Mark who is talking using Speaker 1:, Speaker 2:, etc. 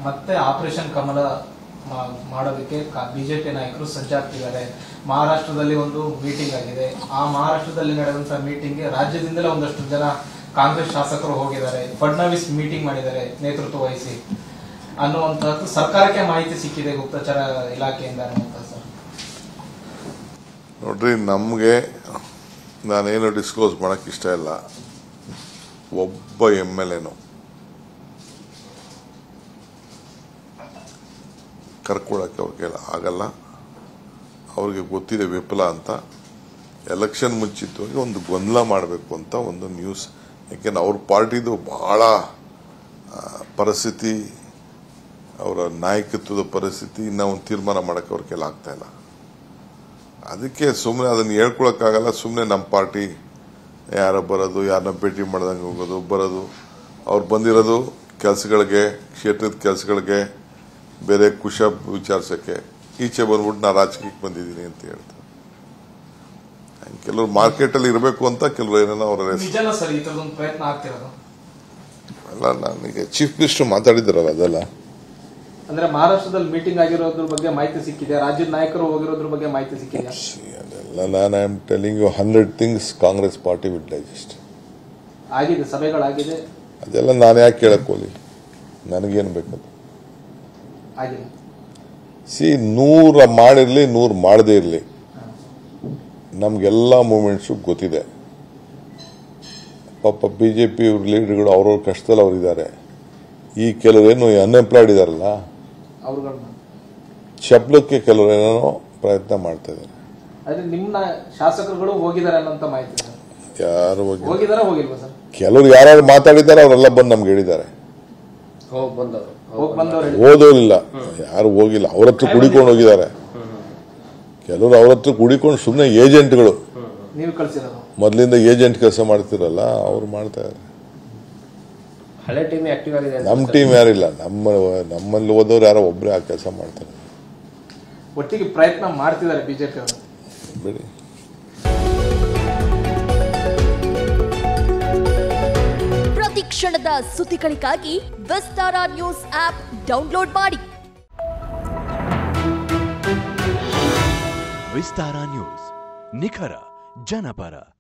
Speaker 1: ಮತ್ತೆ ಆಪರೇಷನ್ ಕಮಲ ಮಾ- ಮಾಡೋದಕ್ಕೆ ಬಿಜೆಪಿ ನಾಯಕರು ಸಜ್ಜಾಗ್ತಿದ್ದಾರೆ ಮಹಾರಾಷ್ಟ್ರದಲ್ಲಿ ಒಂದು ಮೀಟಿಂಗ್ ಆಗಿದೆ ಆ ಮಹಾರಾಷ್ಟ್ರದಲ್ಲಿ ನಡೆದಂತ ಮೀಟಿಂಗ್ಗೆ ರಾಜ್ಯದಿಂದಲೇ ಒಂದಷ್ಟು ಜನ ಕಾಂಗ್ರೆಸ್ ಶಾಸಕರು ಹೋಗಿದ್ದಾರೆ ಫಡ್ನವೀಸ್ ಮೀಟಿಂಗ್ ಮಾಡಿದ್ದಾರೆ ನೇತೃತ್ವ ವಹಿಸಿ ಅನ್ನುವಂತಹದ್ದು ಸರ್ಕಾರಕ್ಕೆ ಮಾಹಿತಿ ಸಿಕ್ಕಿದೆ ಗುಪ್ತಚರ ಇಲಾಖೆಯಿಂದ ಅನ್ನುವಂಥದ್ದು ಸರ್
Speaker 2: ನೋಡ್ರಿ ನಮಗೆ ನಾನೇನು ಡಿಸ್ಕ್ಲೋಸ್ ಮಾಡಕ್ ಇಷ್ಟ ಇಲ್ಲ ಒಬ್ಬ ಎಮ್ ಎಲ್ ಎನು ಕರ್ಕೊಳಕ್ಕೆ ಅವ್ರ ಕೈಲಿ ಆಗಲ್ಲ ಅವ್ರಿಗೆ ಗೊತ್ತಿದೆ ವಿಫಲ ಅಂತ ಎಲೆಕ್ಷನ್ ಮುಂಚಿತವಾಗಿ ಒಂದು ಗೊಂದಲ ಮಾಡಬೇಕು ಅಂತ ಒಂದು ನ್ಯೂಸ್ ಯಾಕೆಂದ್ರೆ ಅವ್ರ ಪಾರ್ಟಿದು ಬಹಳ ಆ, ಪರಿಸ್ಥಿತಿ ಅವರ ನಾಯಕತ್ವದ ಪರಿಸ್ಥಿತಿ ಇನ್ನ ಒಂದು ತೀರ್ಮಾನ ಮಾಡಕ್ಕೆ ಅವ್ರ ಕೈಲಿ ಆಗ್ತಾ ಇಲ್ಲ ಅದಕ್ಕೆ ಸುಮ್ಮನೆ ಅದನ್ನ ಹೇಳ್ಕೊಳಕ್ಕಾಗಲ್ಲ ಸುಮ್ಮನೆ ನಮ್ಮ ಪಾರ್ಟಿ ಯಾರೋ ಬರೋದು ಯಾರನ್ನ ಭೇಟಿ ಮಾಡ್ದಂಗೆ ಹೋಗೋದು ಬರೋದು ಅವ್ರು ಬಂದಿರೋದು ಕೆಲಸಗಳಿಗೆ ಕ್ಷೇತ್ರದ ಕೆಲಸಗಳಿಗೆ ಬೇರೆ ಕುಶ ವಿಚಾರಿಸೋಕ್ಕೆ ಈಚೆ ಬಂದ್ಬಿಟ್ಟು ನಾ ರಾಜಕೀಯಕ್ಕೆ ಬಂದಿದ್ದೀನಿ ಅಂತ ಹೇಳ್ತಾರೆ ಹಂಗ್ ಕೆಲವ್ರು ಮಾರ್ಕೆಟಲ್ಲಿ ಇರಬೇಕು ಅಂತ ಕೆಲವರು ಏನೋ ಅವರ
Speaker 1: ನಿಜನ ಸರ್ ಈ ತರದೊಂದು ಪ್ರಯತ್ನ ಆಗ್ತಿರೋದು
Speaker 2: ಅಲ್ಲ ನನಗೆ ಚೀಫ್ ಮಿನಿಸ್ಟರ್ ಮಾತಾಡಿದಾರಲ್ಲ ಅದೆಲ್ಲ
Speaker 1: ಅಂದ್ರೆ ಮಹಾರಾಷ್ಟ್ರದಲ್ಲಿ ಮೀಟಿಂಗ್ ಆಗಿರೋದ್ರ ಬಗ್ಗೆ ಮಾಹಿತಿ ಸಿಕ್ಕಿದೆ ರಾಜ್ಯದ ನಾಯಕರು ಹೋಗಿರೋದ್ರ ಬಗ್ಗೆ ಮಾಹಿತಿ ಸಿಕ್ಕಿದೆ
Speaker 2: See, ಅದೆಲ್ಲ ನಾನು I am telling you hundred things Congress party will digest
Speaker 1: ಆಗಿದೆ ಸಭೆಗಳಾಗಿದೆ
Speaker 2: ಅದೆಲ್ಲ ನಾನು ಯಾಕೆ ಕೇಳಕ್ ಹೋಗ್ಲಿ ನನಗೇನು ಬೇಕದು
Speaker 1: ಆಗಿದೆ
Speaker 2: ಸಿ ನೂರ ಮಾಡಿರ್ಲಿ ನೂರು ಮಾಡದೇ ಇರಲಿ ನಮ್ಗೆಲ್ಲ ಮೂಮೆಂಟ್ಸು ಗೊತ್ತಿದೆ ಪಾಪ ಬಿ ಜೆ ಪಿ ಲೀಡರ್ಗಳು ಅವ್ರವ್ರ ಕಷ್ಟದಲ್ಲಿ ಅವರಿದ್ದಾರೆ ಈ ಕೆಲವರೇನು ಅನ್ಎಂಪ್ಲಾಯ್ಡ್ ಇದಾರಲ್ಲ
Speaker 1: ಅವ್ರುಗಳನ್ನ
Speaker 2: ಶಬ್ದಕ್ಕೆ ಕೆಲವರು ಏನೇನೋ ಪ್ರಯತ್ನ ಮಾಡ್ತಾ ಇದ್ದಾರೆ
Speaker 1: ಆದ್ರೆ ನಿಮ್ಮ ಶಾಸಕರುಗಳು ಹೋಗಿದ್ದಾರೆ ಅನ್ನೋಂತ ಮಾಹಿತಿ ಸರ್
Speaker 2: ಯಾರು ಹೋಗಿ
Speaker 1: ಹೋಗಿದಾರ ಹೋಗಿಲ್ವಾ ಸರ್
Speaker 2: ಕೆಲವರು ಯಾರು ಮಾತಾಡಿದ್ದಾರೆ ಅವರೆಲ್ಲ ಬಂದು ನಮ್ಗೆ ಹೇಳಿದ್ದಾರೆ
Speaker 3: ಹೋಗಿ ಬಂದವರು
Speaker 1: ಹೋಗಿ ಬಂದವ್ರು ಹೇಳಿ
Speaker 2: ಓದೋಲಿಲ್ಲ ಯಾರು ಹೋಗಿಲ್ಲ ಅವ್ರ ಹತ್ರ ಕುಡಿಕೊಂಡು ಹೋಗಿದ್ದಾರೆ ಕೆಲವರು ಅವ್ರ ಹತ್ರ ಕುಡಿಕೊಂಡು ಸುಮ್ಮನೆ ಏಜೆಂಟ್ಗಳು
Speaker 1: ನೀವು ಕಳ್ಸಿರೋದು
Speaker 2: ಮೊದಲಿಂದ ಏಜೆಂಟ್ ಕೆಲಸ ಮಾಡ್ತಿರಲ್ಲ ಅವ್ರು ಮಾಡ್ತಾ ಇದ್ದಾರೆ
Speaker 3: ಹಳೆ ಟೀಮ್ ಆಕ್ಟಿವ್ ಆಗಿದೆ ಅಂತ
Speaker 2: ನಮ್ಮ ಟೀಮ್ ಯಾರಿಲ್ಲ ನಮ್ಮ ನಮ್ಮಲ್ಲಿ ಓದೋರು ಯಾರೋ ಒಬ್ಬರೇ ಆ ಕೆಲಸ ಮಾಡ್ತಾರೆ
Speaker 1: ಒಟ್ಟಿಗೆ ಪ್ರಯತ್ನ ಮಾಡ್ತಿದ್ದಾರೆ ಬಿಜೆಪಿ ಅವರು
Speaker 2: ಬಿಡಿ
Speaker 4: ಪ್ರತಿ ಕ್ಷಣದ ಸುದ್ದಿಗಳಿಗಾಗಿ ವಿಸ್ತಾರ ನ್ಯೂಸ್ ಆಪ್ ಡೌನ್ಲೋಡ್ ಮಾಡಿ
Speaker 5: ವಿಸ್ತಾರ ನ್ಯೂಸ್ ನಿಖರ ಜನಪರ